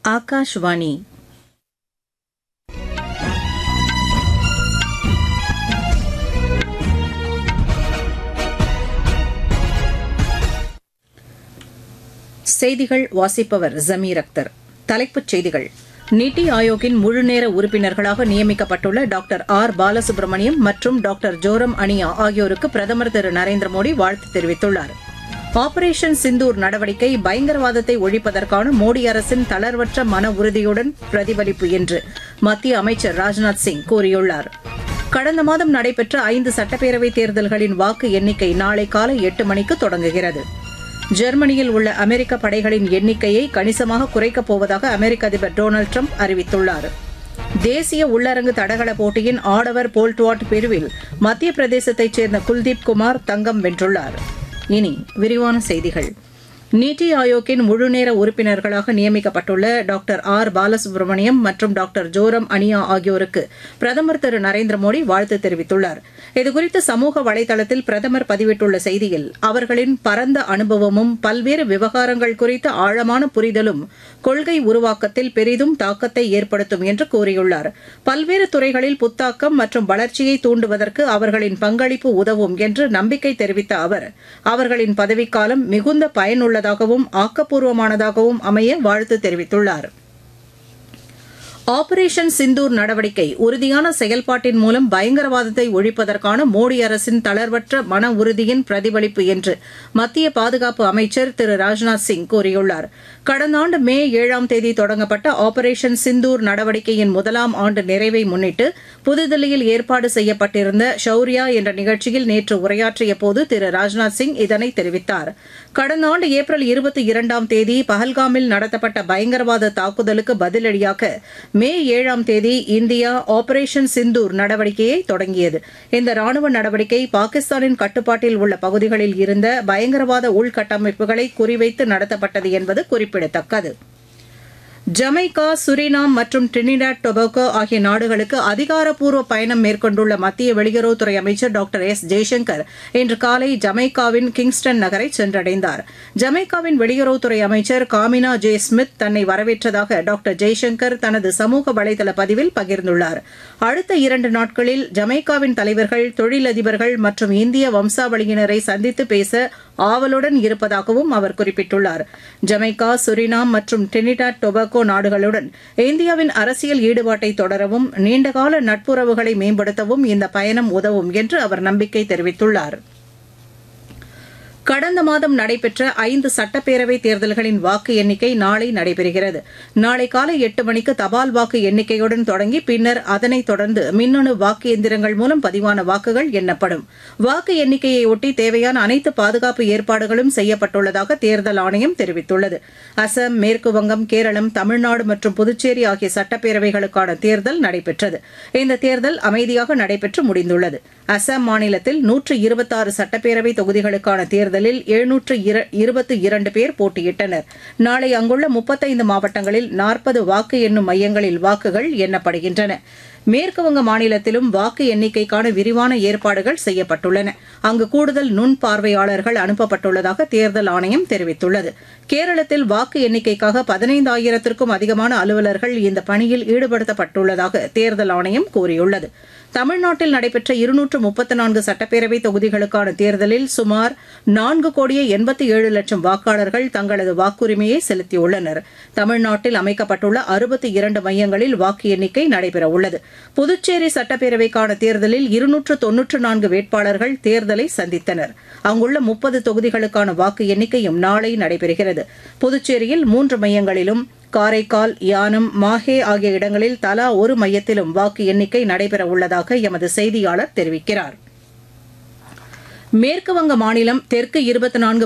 ஆகாஷ்வாணி செய்திகள் வாசிப்பவர் ஜமீர் அக்தர் தலைப்புச் செய்திகள் நித்தி ஆயோக்கின் முழுநேர உறுப்பினர்களாக நியமிக்கப்பட்டுள்ள டாக்டர் ஆர் பாலசுப்ரமணியம் மற்றும் டாக்டர் ஜோரம் அனியா ஆகியோருக்கு பிரதமர் திரு நரேந்திர மோடி வாழ்த்து தெரிவித்துள்ளார் ஆபரேஷன் சிந்தூர் நடவடிக்கை பயங்கரவாதத்தை ஒழிப்பதற்கான மோடி அரசின் தளர்வற்ற மன உறுதியுடன் பிரதிபலிப்பு என்று மத்திய அமைச்சர் ராஜ்நாத் சிங் கூறியுள்ளார் கடந்த மாதம் நடைபெற்ற ஐந்து சட்டப்பேரவைத் தேர்தல்களின் வாக்கு எண்ணிக்கை நாளை காலை எட்டு மணிக்கு தொடங்குகிறது ஜெர்மனியில் உள்ள அமெரிக்க படைகளின் எண்ணிக்கையை கணிசமாக குறைக்கப் போவதாக அமெரிக்க அதிபர் டொனால்டு ட்ரம்ப் அறிவித்துள்ளார் தேசிய உள்ளரங்கு தடகள போட்டியின் ஆடவர் போல்ட்வாட் பிரிவில் மத்திய பிரதேசத்தைச் சேர்ந்த குல்தீப் குமார் தங்கம் வென்றுள்ளார் இனி விரிவான செய்திகள் நீத்தி ஆயோக்கின் முழுநேர உறுப்பினர்களாக நியமிக்கப்பட்டுள்ள டாக்டர் ஆர் பாலசுப்ரமணியம் மற்றும் டாக்டர் ஜோரம் அனியா ஆகியோருக்கு பிரதமர் திரு நரேந்திர மோடி வாழ்த்து தெரிவித்துள்ளார் இதுகுறித்து சமூக வலைதளத்தில் பிரதமர் பதிவிட்டுள்ள செய்தியில் அவர்களின் பரந்த அனுபவமும் பல்வேறு விவகாரங்கள் குறித்த ஆழமான புரிதலும் கொள்கை உருவாக்கத்தில் பெரிதும் தாக்கத்தை ஏற்படுத்தும் என்று கூறியுள்ளார் பல்வேறு துறைகளில் புத்தாக்கம் மற்றும் வளர்ச்சியை தூண்டுவதற்கு அவர்களின் பங்களிப்பு உதவும் என்று நம்பிக்கை தெரிவித்த அவர் அவர்களின் பதவிக்காலம் மிகுந்த பயனுள்ள உள்ளதாகவும் ஆக்கப்பூர்வமானதாகவும் அமைய வாழ்த்து தெரிவித்துள்ளார் ஆபரேஷன் சிந்தூர் நடவடிக்கை உறுதியான செயல்பாட்டின் மூலம் பயங்கரவாதத்தை ஒழிப்பதற்கான மோடி அரசின் தளர்வற்ற மன உறுதியின் பிரதிபலிப்பு என்று மத்திய பாதுகாப்பு அமைச்சர் திரு ராஜ்நாத் சிங் கூறியுள்ளார் கடந்த ஆண்டு மே ஏழாம் தேதி தொடங்கப்பட்ட ஆபரேஷன் சிந்தூர் நடவடிக்கையின் முதலாம் ஆண்டு நிறைவை முன்னிட்டு புதுதில்லியில் ஏற்பாடு செய்யப்பட்டிருந்த ஷௌரியா என்ற நிகழ்ச்சியில் நேற்று உரையாற்றிய போது திரு ராஜ்நாத் சிங் இதனை தெரிவித்தார் கடந்த ஆண்டு ஏப்ரல் இருபத்தி இரண்டாம் தேதி பஹல்காமில் நடத்தப்பட்ட பயங்கரவாத தாக்குதலுக்கு பதிலடியாக மே ஏழாம் தேதி இந்தியா ஆபரேஷன் சிந்தூர் நடவடிக்கையை தொடங்கியது இந்த ராணுவ நடவடிக்கை பாகிஸ்தானின் கட்டுப்பாட்டில் உள்ள பகுதிகளில் இருந்த பயங்கரவாத உள்கட்டமைப்புகளை குறிவைத்து நடத்தப்பட்டது என்பது குறிப்பிடத்தக்கது ஜமைக்கா சுரினாம் மற்றும் டிரினிடாட் டொபாகோ ஆகிய நாடுகளுக்கு அதிகாரப்பூர்வ பயணம் மேற்கொண்டுள்ள மத்திய வெளியுறவுத்துறை அமைச்சர் டாக்டர் எஸ் ஜெய்சங்கர் இன்று காலை ஜமைக்காவின் கிங்ஸ்டன் நகரை சென்றடைந்தார் ஜமைக்காவின் வெளியுறவுத்துறை அமைச்சர் காமினா ஜே ஸ்மித் தன்னை வரவேற்றதாக டாக்டர் ஜெய்சங்கர் தனது சமூக வலைதள பதிவில் பகிர்ந்துள்ளார் அடுத்த இரண்டு நாட்களில் ஜமைக்காவின் தலைவர்கள் தொழிலதிபர்கள் மற்றும் இந்திய வம்சாவளியினரை சந்தித்து பேச ஆவலுடன் இருப்பதாகவும் அவர் குறிப்பிட்டுள்ளார் ஜமைக்கா சுரினாம் மற்றும் டிரினிடாட் டொபாகோ நாடுகளுடன் இந்தியாவின் அரசியல் ஈடுபாட்டை தொடரவும் நீண்டகால நட்புறவுகளை மேம்படுத்தவும் இந்த பயணம் உதவும் என்று அவர் நம்பிக்கை தெரிவித்துள்ளார் கடந்த மாதம் நடைபெற்ற ஐந்து சட்டப்பேரவைத் தேர்தல்களின் வாக்கு எண்ணிக்கை நாளை நடைபெறுகிறது நாளை காலை எட்டு மணிக்கு தபால் வாக்கு எண்ணிக்கையுடன் தொடங்கி பின்னர் அதனைத் தொடர்ந்து மின்னணு வாக்கு எந்திரங்கள் மூலம் பதிவான வாக்குகள் எண்ணப்படும் வாக்கு எண்ணிக்கையொட்டி தேவையான அனைத்து பாதுகாப்பு ஏற்பாடுகளும் செய்யப்பட்டுள்ளதாக தேர்தல் ஆணையம் தெரிவித்துள்ளது அசாம் மேற்குவங்கம் கேரளம் தமிழ்நாடு மற்றும் புதுச்சேரி ஆகிய சட்டப்பேரவைகளுக்கான தேர்தல் நடைபெற்றது இந்த தேர்தல் அமைதியாக நடைபெற்று முடிந்துள்ளது அசாம் மாநிலத்தில் நூற்று இருபத்தாறு சட்டப்பேரவை தொகுதிகளுக்கான தேர்தல் தேர்தலில் எழுநூற்று இருபத்தி இரண்டு பேர் போட்டியிட்டனர் நாளை அங்குள்ள முப்பத்தைந்து மாவட்டங்களில் நாற்பது வாக்கு எண்ணும் மையங்களில் வாக்குகள் எண்ணப்படுகின்றன மேற்குவங்க மாநிலத்திலும் வாக்கு எண்ணிக்கைக்கான விரிவான ஏற்பாடுகள் செய்யப்பட்டுள்ளன அங்கு கூடுதல் நுண் பார்வையாளர்கள் அனுப்பப்பட்டுள்ளதாக தேர்தல் ஆணையம் தெரிவித்துள்ளது கேரளத்தில் வாக்கு எண்ணிக்கைக்காக பதினைந்தாயிரத்திற்கும் அதிகமான அலுவலர்கள் இந்த பணியில் ஈடுபடுத்தப்பட்டுள்ளதாக தேர்தல் ஆணையம் கூறியுள்ளது தமிழ்நாட்டில் நடைபெற்ற இருநூற்று முப்பத்து நான்கு சட்டப்பேரவை தொகுதிகளுக்கான தேர்தலில் சுமார் நான்கு கோடியே எண்பத்தி ஏழு லட்சம் வாக்காளர்கள் தங்களது வாக்குரிமையை செலுத்தியுள்ளனர் தமிழ்நாட்டில் அமைக்கப்பட்டுள்ள அறுபத்தி இரண்டு மையங்களில் வாக்கு எண்ணிக்கை நடைபெறவுள்ளது புதுச்சேரி சட்டப்பேரவைக்கான தேர்தலில் இருநூற்று தொன்னூற்று நான்கு வேட்பாளர்கள் தேர்தலை சந்தித்தனர் அங்குள்ள முப்பது தொகுதிகளுக்கான வாக்கு எண்ணிக்கையும் நாளை நடைபெறுகிறது புதுச்சேரியில் மூன்று மையங்களிலும் காரைக்கால் யானம் மாஹே ஆகிய இடங்களில் தலா ஒரு மையத்திலும் வாக்கு எண்ணிக்கை நடைபெறவுள்ளதாக எமது செய்தியாளர் தெரிவிக்கிறார் மேற்குவங்க மாநிலம் தெற்கு இருபத்தி நான்கு